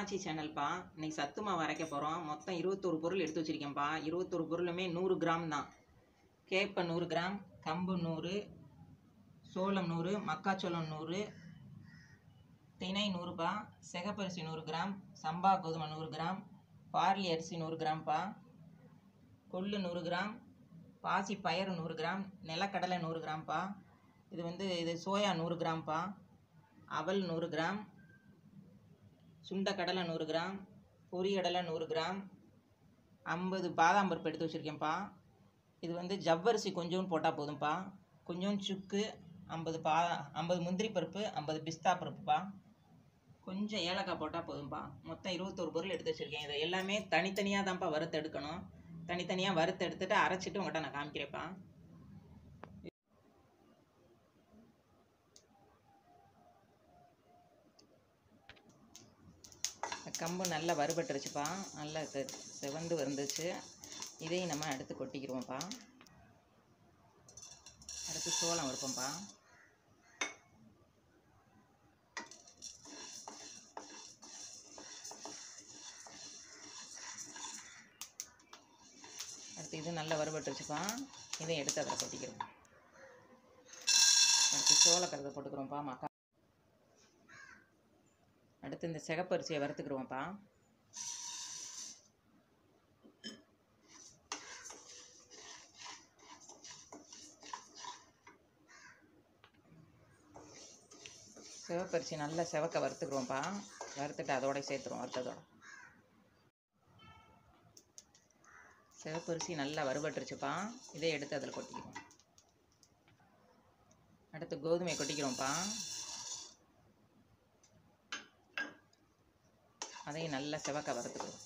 காமாட்சி சேனல்ப்பா இன்னைக்கு சத்து மாவு அரைக்க போகிறோம் மொத்தம் இருபத்தொரு பொருள் எடுத்து வச்சுருக்கேன்ப்பா இருபத்தொரு பொருளுமே நூறு கிராம் தான் கேப்பை நூறு கிராம் கம்பு நூறு சோளம் நூறு மக்காச்சோளம் நூறு திணை நூறுபா சிகப்பரிசி நூறு கிராம் சம்பா கோதுமை நூறு கிராம் பார்லி அரிசி நூறு கிராம்ப்பா கொள்ளு நூறு கிராம் பாசி பயறு நூறு கிராம் நிலக்கடலை நூறு கிராம்ப்பா இது வந்து இது சோயா நூறு கிராம்ப்பா அவல் நூறு கிராம் சுண்டக்கடலை நூறு கிராம் பொரியடலை நூறு கிராம் ஐம்பது பாதாம் பருப்பு எடுத்து வச்சுருக்கேன்ப்பா இது வந்து ஜவ்வரிசி கொஞ்சோண்டு போட்டால் போதும்ப்பா கொஞ்சோண்டு சுக்கு ஐம்பது பா ஐம்பது முந்திரி பருப்பு ஐம்பது பிஸ்தா பருப்புப்பா கொஞ்சம் ஏலக்காய் போட்டால் போதும்ப்பா மொத்தம் இருபத்தொரு பொருள் எடுத்து வச்சுருக்கேன் இதை எல்லாமே தனித்தனியாக தான்ப்பா வறுத்து எடுக்கணும் தனித்தனியாக வறுத்து எடுத்துட்டு அரைச்சிட்டு உங்கள்கிட்ட நான் காமிக்கிறேன்ப்பா கம்பு நல்லா வறுபட்டுருச்சுப்பா நல்லா செ- செவந்து வந்துச்சு இதையும் நம்ம அடுத்து கொட்டிக்கிருவோம்ப்பா அடுத்து சோளம் வறுப்போம்ப்பா அடுத்து இது நல்லா வறுபட்டுருச்சுப்பா இதையும் எடுத்து அதில் கொட்டிக்கிறோம் அடுத்து சோளக்கருதை போட்டுக்கிறோம்ப்பா மக்கா அடுத்து இந்த சிகப்பரிசியை வறுத்துக்கிருவோம்ப்பா சிவப்பரிசி நல்லா செவக்க வறுத்துக்குருவோம்ப்பா வறுத்துட்டு அதோட சேர்த்துருவோம் வறுத்ததோட சிவப்பரிசி நல்லா வறுபட்டுருச்சுப்பா இதை எடுத்து அதில் கொட்டிக்கிறோம் அடுத்து கோதுமை கொட்டிக்கிறோம்ப்பா அதையும் நல்லா செவக்க வறுத்துக்கிறோம்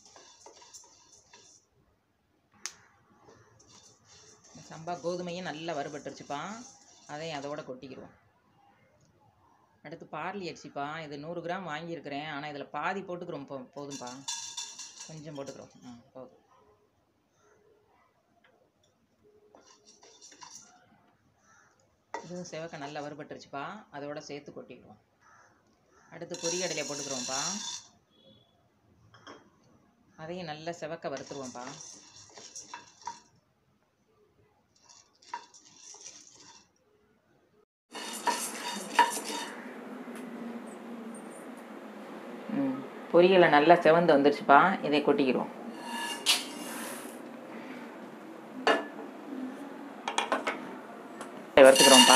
இந்த சம்பா கோதுமையும் நல்லா வறுபட்டுருச்சுப்பா அதையும் அதோட கொட்டிக்கிடுவோம் அடுத்து பார்லி அரிசிப்பா இது நூறு கிராம் வாங்கியிருக்கிறேன் ஆனால் இதில் பாதி போட்டுக்கிறோம் போ போதும்ப்பா கொஞ்சம் போட்டுக்கிறோம் ஆ போதும் இதுவும் செவக்க நல்லா வறுபட்டுருச்சுப்பா அதோட சேர்த்து கொட்டிக்குவோம் அடுத்து பொரியடலையை போட்டுக்கிறோம்ப்பா அதையும் நல்லா செவக்க வறுத்துருவோம்ப்பா ம் பொரியலை நல்லா செவந்து வந்துருச்சுப்பா இதை கொட்டிக்கிறோம் இதை வறுத்துக்கிறோம்ப்பா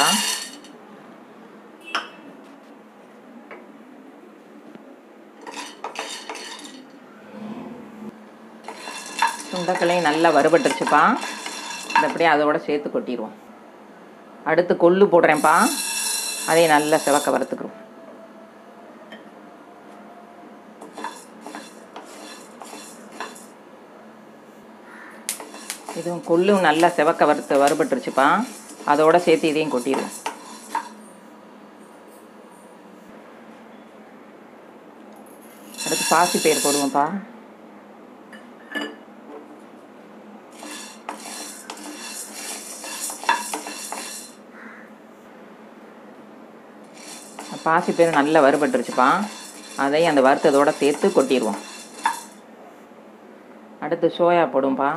சுண்டக்கலையும் நல்லா வறுபட்டுருச்சுப்பா இதை அப்படியே அதோட சேர்த்து கொட்டிடுவோம் அடுத்து கொள்ளு போடுறேன்ப்பா அதையும் நல்லா செவக்க வறுத்துக்கிறோம் இதுவும் கொள்ளும் நல்லா செவக்க வறுத்து வறுபட்டுருச்சுப்பா அதோட சேர்த்து இதையும் கொட்டிடுவோம் அடுத்து பாசி பயிர் போடுவோம்ப்பா பாசிப்பயிறு நல்லா வறுபட்டுருச்சுப்பா அதையும் அந்த வறுத்ததோட சேர்த்து கொட்டிடுவோம் அடுத்து சோயா போடுவோம்ப்பா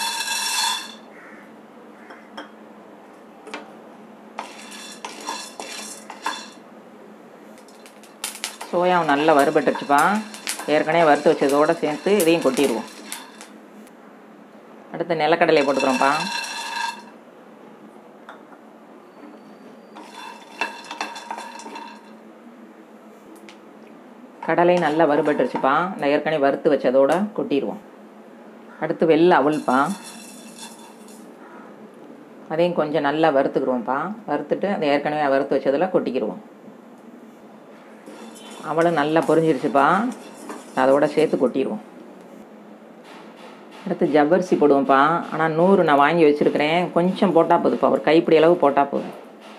சோயாவும் நல்லா வறுபட்டுருச்சுப்பா ஏற்கனவே வறுத்து வச்சதோட சேர்த்து இதையும் கொட்டிடுவோம் அடுத்து நிலக்கடலையை போட்டுக்கிறோம்ப்பா கடலை நல்லா வறுபட்டுருச்சுப்பா நான் ஏற்கனவே வறுத்து வச்சதோட கொட்டிடுவோம் அடுத்து வெள்ளை அவல்ப்பா அதையும் கொஞ்சம் நல்லா வறுத்துக்கிடுவோம்ப்பா வறுத்துட்டு அதை ஏற்கனவே வறுத்து வச்சதில் கொட்டிக்கிடுவோம் அவளும் நல்லா பொரிஞ்சிருச்சுப்பா அதோட சேர்த்து கொட்டிடுவோம் அடுத்து ஜவ்வரிசி போடுவோம்ப்பா ஆனால் நூறு நான் வாங்கி வச்சுருக்கிறேன் கொஞ்சம் போட்டால் போதுப்பா ஒரு கைப்பிடி அளவு போட்டால் போதும்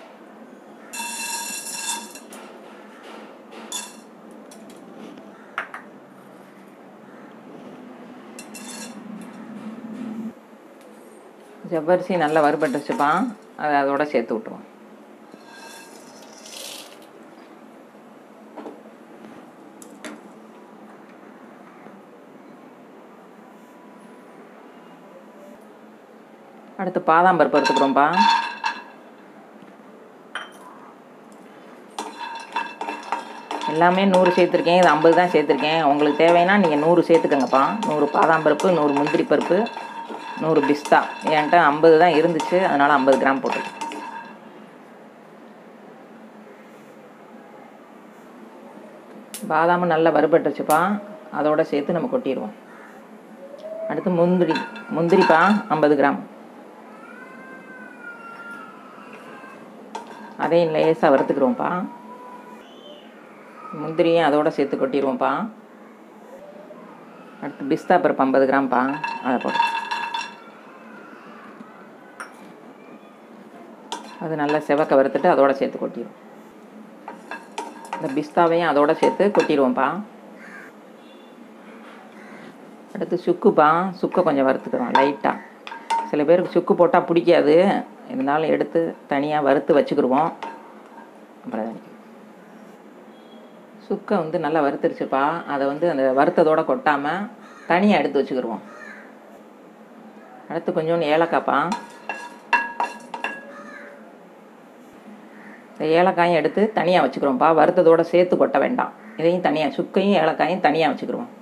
ஜவ்வரிசி நல்லா வறுபட்டுருச்சுப்பா அதை அதோட சேர்த்து விட்ருவோம் அடுத்து பாதாம் பருப்பு எடுத்துக்கிறோம்ப்பா எல்லாமே நூறு சேர்த்துருக்கேன் இது ஐம்பது தான் சேர்த்துருக்கேன் உங்களுக்கு தேவைன்னா நீங்கள் நூறு சேர்த்துக்கங்கப்பா நூறு பாதாம் பருப்பு நூறு முந்திரி பருப்பு நூறு பிஸ்தா என்கிட்ட ஐம்பது தான் இருந்துச்சு அதனால் ஐம்பது கிராம் போட்டுருக்கேன் பாதாமும் நல்லா வறுபட்டுருச்சுப்பா அதோட சேர்த்து நம்ம கொட்டிடுவோம் அடுத்து முந்திரி முந்திரிப்பா ஐம்பது கிராம் அதையும் லேசாக வறுத்துக்கிறோம்ப்பா முந்திரியும் அதோட சேர்த்து கொட்டிடுவோம்ப்பா அடுத்து பிஸ்தா பருப்பு ஐம்பது கிராம்ப்பா அதை போட்டு அது நல்லா செவக்க வறுத்துட்டு அதோட சேர்த்து கொட்டிடுவோம் இந்த பிஸ்தாவையும் அதோட சேர்த்து கொட்டிடுவோம்ப்பா அடுத்து சுக்குப்பா சுக்கை கொஞ்சம் வறுத்துக்கிறோம் லைட்டாக சில பேருக்கு சுக்கு போட்டால் பிடிக்காது இருந்தாலும் எடுத்து தனியாக வறுத்து வச்சுக்கிடுவோம் அப்புறம் அதை சுக்கை வந்து நல்லா வறுத்துருச்சுப்பா அதை வந்து அந்த வறுத்ததோட கொட்டாமல் தனியாக எடுத்து வச்சுக்கிடுவோம் அடுத்து கொஞ்சோண்டு ஏலக்காய்ப்பா இந்த ஏலக்காயும் எடுத்து தனியாக வச்சுக்கிறோம்ப்பா வறுத்ததோட சேர்த்து கொட்ட வேண்டாம் இதையும் தனியாக சுக்கையும் ஏலக்காயும் தனியாக வச்சுக்கிடுவோம்